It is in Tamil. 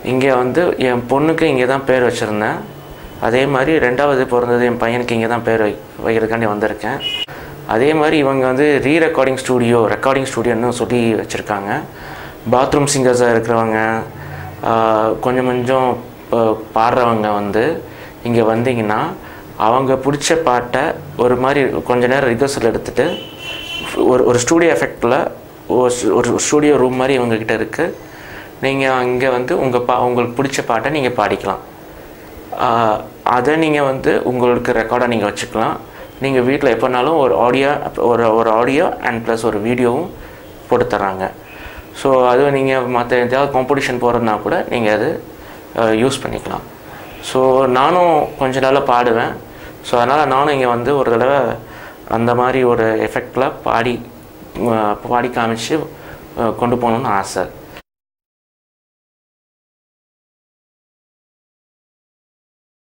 இங்கே வந்து என் பொண்ணுக்கு இங்கே தான் பேர் வச்சுருந்தேன் அதே மாதிரி ரெண்டாவது பிறந்தது என் பையனுக்கு இங்கே தான் பேர் வை வைக்கிறதுக்காண்டி வந்திருக்கேன் அதே மாதிரி இவங்க வந்து ரீ ரெக்கார்டிங் ஸ்டூடியோ ரெக்கார்டிங் ஸ்டூடியோன்னு சொல்லி வச்சுருக்காங்க பாத்ரூம் சிங்கர்ஸாக இருக்கிறவங்க ஆஹ், கொஞ்சம் கொஞ்சம் ப- பாடுறவங்க வந்து இங்கே வந்தீங்கன்னா அவங்க பிடிச்ச பாட்டை ஒரு மாதிரி கொஞ்ச நேரம் ரிகர்சல் எடுத்துகிட்டு ஒரு ஒரு ஸ்டூடியோ எஃபெக்டில் ஒரு ஸ்டூடியோ ரூம் மாதிரி இவங்கக்கிட்ட இருக்குது நீங்கள் அங்கே வந்து உங்கள் பா உங்களுக்கு பிடிச்ச பாட்டை நீங்கள் பாடிக்கலாம் ஆஹ் அதை நீங்கள் வந்து உங்களுக்கு ரெக்கார்டாக நீங்கள் வச்சுக்கலாம் நீங்கள் வீட்டில் எப்போனாலும் ஒரு ஆடியோ ஒரு ஒரு ஆடியோ அண்ட் ப்ளஸ் ஒரு வீடியோவும் போட்டு தர்றாங்க ஸோ அது நீங்கள் மற்ற எதாவது காம்படிஷன் போகிறதுனா கூட நீங்கள் அது யூஸ் பண்ணிக்கலாம் ஸோ நானும் கொஞ்ச நாளாக பாடுவேன் ஸோ அதனால் நானும் இங்கே வந்து ஒரு தடவை அந்த மாதிரி ஒரு எஃபெக்டில் பாடி அஹ் பாடி காமிச்சு அஹ் கொண்டு போகணுன்னு ஆசை